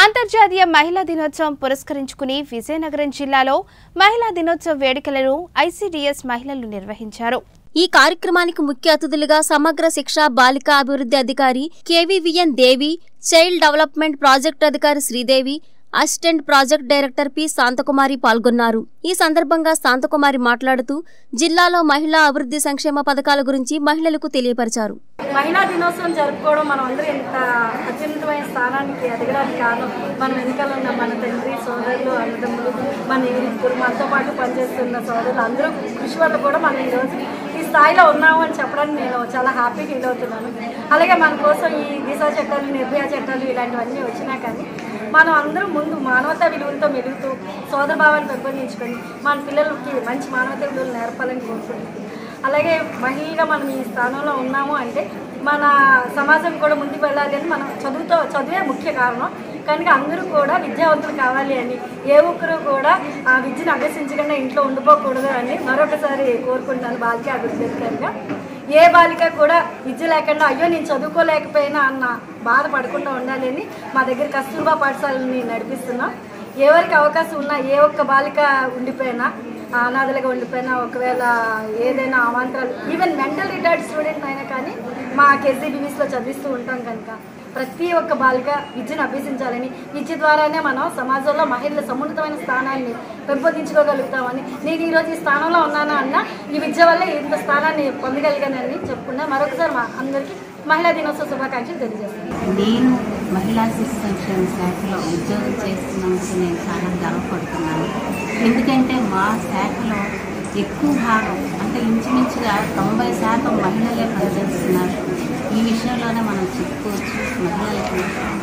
అంతర్జాతీయ మహిళా దినోత్సవం పురస్కరించుకుని విజయనగరం జిల్లాలో మహిళా దినోత్సవ వేడుకలను ఐసీడీఎస్ మహిళలు నిర్వహించారు ఈ కార్యక్రమానికి ముఖ్య అతిథులుగా సమగ్ర శిక్ష బాలికా అభివృద్ధి అధికారి KVVN Devi child development project అధికారి Sridevi assistant project director P Shantakumari పాల్గొన్నారు ఈ సందర్భంగా శాంతకుమారి మాట్లాడుతూ జిల్లాలో మహిళా అభివృద్ధి సంక్షేమ పథకాల గురించి మహిళలకు తెలియపరిచారు మహిళా దినోత్సవం జరుపుకోవడం మనం అందరూ ఇంత అత్యున్నతమైన స్థానానికి ఎదగడానికి కారణం మన వెనుకలు ఉన్న మన తండ్రి సోదరులు అన్నదమ్ములు మన ఇరువురు మనతో పాటు పనిచేస్తున్న సోదరులు అందరూ కృషి వల్ల కూడా మనం ఈరోజు ఈ స్థాయిలో ఉన్నాము అని చెప్పడానికి నేను చాలా హ్యాపీ ఫీల్ అవుతున్నాను అలాగే మన కోసం ఈ దిశా చట్టాలు నిర్భయ చట్టాలు ఇలాంటివన్నీ వచ్చినా కానీ మనం అందరం ముందు మానవతా విలువలతో మెలుగుతూ సోదర భావాన్ని పెంపొందించుకొని మన పిల్లలకి మంచి మానవతా విలువలు నేర్పాలని కోరుకుంటున్నాను అలాగే మహిళగా మనం ఈ స్థానంలో ఉన్నాము అంటే మన సమాజం కూడా ముందుకు వెళ్ళాలి అని మనం చదువుతో చదువే ముఖ్య కారణం కనుక అందరూ కూడా విద్యావంతులు కావాలి అని ఏ ఒక్కరు కూడా ఆ విద్యను అభ్యసించకుండా ఇంట్లో ఉండిపోకూడదు అని మరొకసారి కోరుకుంటాను బాలిక అభివృద్ధి అధికారిగా ఏ బాలిక కూడా విద్య లేకుండా అయ్యో నేను చదువుకోలేకపోయినా అన్న బాధపడకుండా ఉండాలి అని మా దగ్గర కస్తూర్బా పాఠశాలని నడిపిస్తున్నాం ఎవరికి అవకాశం ఉన్నా ఏ ఒక్క బాలిక ఉండిపోయినా అనాథలుగా ఉండిపోయినా ఒకవేళ ఏదైనా అవాంతరాలు ఈవెన్ మెంటల్ రిటార్డ్ స్టూడెంట్ అయినా కానీ మా కేసీబీవీస్లో చదివిస్తూ ఉంటాం కనుక ప్రతి ఒక్క బాలిక విద్యను అభ్యసించాలని విద్య ద్వారానే మనం సమాజంలో మహిళల సమున్నతమైన స్థానాన్ని పెంపొందించుకోగలుగుతామని నేను ఈరోజు ఈ స్థానంలో ఉన్నాను అన్న ఈ విద్య వల్ల ఇంత స్థానాన్ని పొందగలిగానని చెప్పుకున్నా మరొకసారి మా అందరికీ మహిళా దినోత్సవ శుభాకాంక్షలు తెలియజేస్తాను నేను మహిళా శిశు సంక్షేమ శాఖలో ఉద్యోగం చేస్తున్నందుకు నేను చాలా గర్వపడుతున్నాను ఎందుకంటే మా శాఖలో ఎక్కువ భాగం అంటే ఇంచుమించుగా తొంభై శాతం మహిళలే పనిచేస్తున్నారు ఈ విషయంలోనే మనం చెప్పుకోవచ్చు మహిళలకు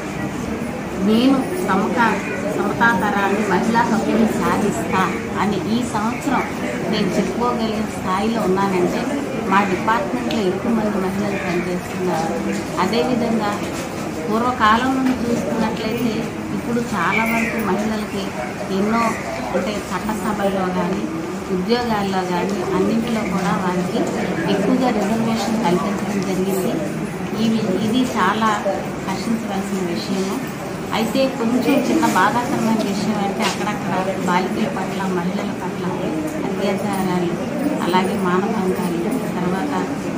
నేను సమతా సమతాతరాన్ని మహిళా హక్కుని సాధిస్తా అని ఈ సంవత్సరం నేను చెప్పుకోగలిగిన స్థాయిలో ఉన్నానంటే మా డిపార్ట్మెంట్లో ఎక్కువ మంది మహిళలు పనిచేస్తున్నారు అదేవిధంగా పూర్వకాలం నుండి చూస్తున్నట్లయితే ఇప్పుడు చాలా వరకు మహిళలకి ఎన్నో అంటే చట్టసభల్లో కానీ ఉద్యోగాల్లో కానీ అన్నింటిలో కూడా వారికి ఎక్కువగా రిజర్వేషన్ కల్పించడం జరిగింది ఇవి ఇది చాలా హర్షించవలసిన విషయము అయితే కొంచెం చిన్న బాధాకరమైన విషయం అంటే అక్కడక్కడ బాలికల పట్ల మహిళల పట్ల అత్యాచారాలు అలాగే మానభంగాలు తర్వాత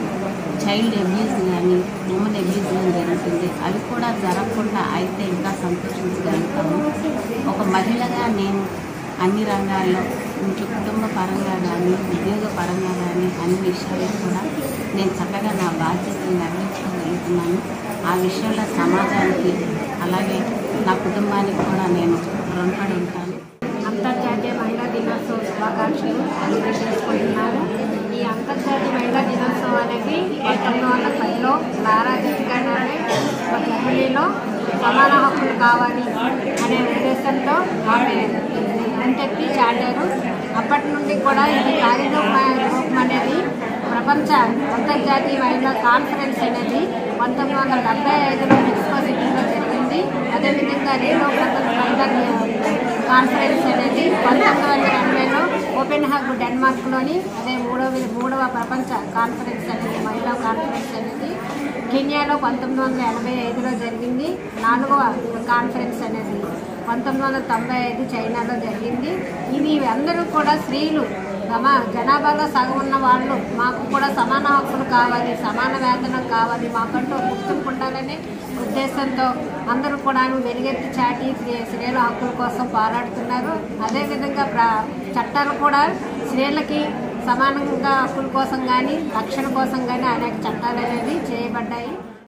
చైల్డ్ అబ్యూస్ కానీ ఉమెన్ అబ్యూస్ కానీ జరుగుతుంది అవి కూడా జరగకుండా అయితే ఇంకా సంతోషించగలుగుతాము ఒక మహిళగా నేను అన్ని రంగాల్లో ఇంట్లో కుటుంబ పరంగా కానీ ఉద్యోగ పరంగా కానీ అన్ని విషయాల్లో కూడా నేను చక్కగా నా బాధ్యతలు నిర్వహించుకోగలుగుతున్నాను ఆ విషయంలో సమాజానికి అలాగే నా కుటుంబానికి కూడా నేను రుణపడి ఉంటాను అంతర్జాతీయ మహిళా దినోత్సవ శుభాకాంక్షలు తెలియజేసుకుంటున్నాను ఈ అంతర్జాతీయ మహిళా దినోత్సవం అనేది పంతొమ్మిది వందల పదిలో లారా జస్గానే ఒక ఢిల్లీలో సమాన హక్కులు కావాలి అనే ఉద్దేశంతో ఆమె అంతెత్తి చాటారు అప్పటి నుండి కూడా ఇది కార్యరూప రూపం అనేది ప్రపంచ అంతర్జాతీయ మహిళా కాన్ఫరెన్స్ అనేది పంతొమ్మిది వందల డెబ్బై ఐదులో మెక్సికో సిటీలో జరిగింది అదేవిధంగా రేలో ప్రపంచ మహిళా కాన్ఫరెన్స్ అనేది పంతొమ్మిది వందల ఎనభైలో ఓపెన్ హగ్ డెన్మార్క్లోని అదే మూడవ మూడవ ప్రపంచ కాన్ఫరెన్స్ అనేది మహిళా కాన్ఫరెన్స్ అనేది కెన్యాలో పంతొమ్మిది వందల ఎనభై ఐదులో జరిగింది నాలుగవ కాన్ఫరెన్స్ అనేది పంతొమ్మిది వందల తొంభై ఐదు చైనాలో జరిగింది ఇది అందరూ కూడా స్త్రీలు సమ జనాభాలో సగం ఉన్న వాళ్ళు మాకు కూడా సమాన హక్కులు కావాలి సమాన వేతనం కావాలి మాకంటూ గుర్తింపు ఉండాలనే ఉద్దేశంతో అందరూ కూడా వెలుగెత్తి చాటి స్త్రీ స్త్రీల హక్కుల కోసం పోరాడుతున్నారు అదేవిధంగా ప్ర చట్టాలు కూడా స్త్రీలకి సమానంగా హక్కుల కోసం కానీ రక్షణ కోసం కానీ అనేక చట్టాలు అనేవి చేయబడ్డాయి